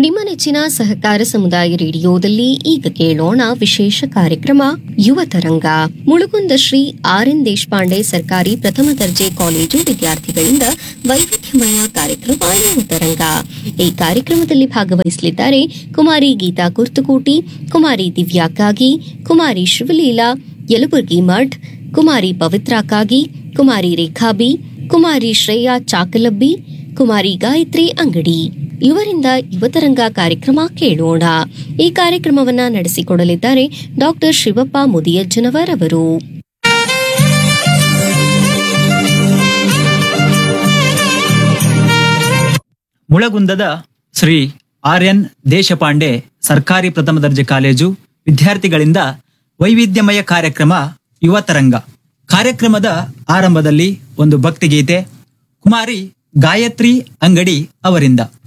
ನಿಮ್ಮ ನೆಚ್ಚಿನ ಸಹಕಾರ ಸಮುದಾಯ ರೇಡಿಯೋದಲ್ಲಿ ಈಗ ಕೇಳೋಣ ವಿಶೇಷ ಕಾರ್ಯಕ್ರಮ ಯುವ ತರಂಗ ಮುಳುಗುಂದ ಶ್ರೀ ಆರ್ ಎನ್ ದೇಶಪಾಂಡೆ ಸರ್ಕಾರಿ ಪ್ರಥಮ ದರ್ಜೆ ಕಾಲೇಜು ವಿದ್ಯಾರ್ಥಿಗಳಿಂದ ವೈವಿಧ್ಯಮಯ ಕಾರ್ಯಕ್ರಮ ಯುವ ತರಂಗ ಈ ಕಾರ್ಯಕ್ರಮದಲ್ಲಿ ಭಾಗವಹಿಸಲಿದ್ದಾರೆ ಕುಮಾರಿ ಗೀತಾ ಕುರ್ತಕೋಟಿ ಕುಮಾರಿ ದಿವ್ಯಾ ಕಾಗಿ ಕುಮಾರಿ ಶಿವಲೀಲಾ ಯಲಬುರ್ಗಿ ಮಠ್ ಕುಮಾರಿ ಪವಿತ್ರಾ ಕಾಗಿ ಕುಮಾರಿ ರೇಖಾ ಬಿ ಕುಮಾರಿ ಶ್ರೇಯಾ ಚಾಕಲಬ್ಬಿ ಕುಮಾರಿ ಗಾಯತ್ರಿ ಅಂಗಡಿ ಇವರಿಂದ ಯುವತರಂಗ ಕಾರ್ಯಕ್ರಮ ಕೇಳೋಣ ಈ ಕಾರ್ಯಕ್ರಮವನ್ನ ನಡೆಸಿಕೊಡಲಿದ್ದಾರೆ ಡಾಕ್ಟರ್ ಶಿವಪ್ಪ ಮುದಿಯಜ್ಜನವರ್ ಅವರು ಮುಳಗುಂದದ ಶ್ರೀ ಆರ್ ಎನ್ ದೇಶಪಾಂಡೆ ಸರ್ಕಾರಿ ಪ್ರಥಮ ದರ್ಜೆ ಕಾಲೇಜು ವಿದ್ಯಾರ್ಥಿಗಳಿಂದ ವೈವಿಧ್ಯಮಯ ಕಾರ್ಯಕ್ರಮ ಯುವ ತರಂಗ ಕಾರ್ಯಕ್ರಮದ ಆರಂಭದಲ್ಲಿ ಒಂದು ಭಕ್ತಿಗೀತೆ ಕುಮಾರಿ ಗಾಯತ್ರಿ ಅಂಗಡಿ ಅವರಿಂದ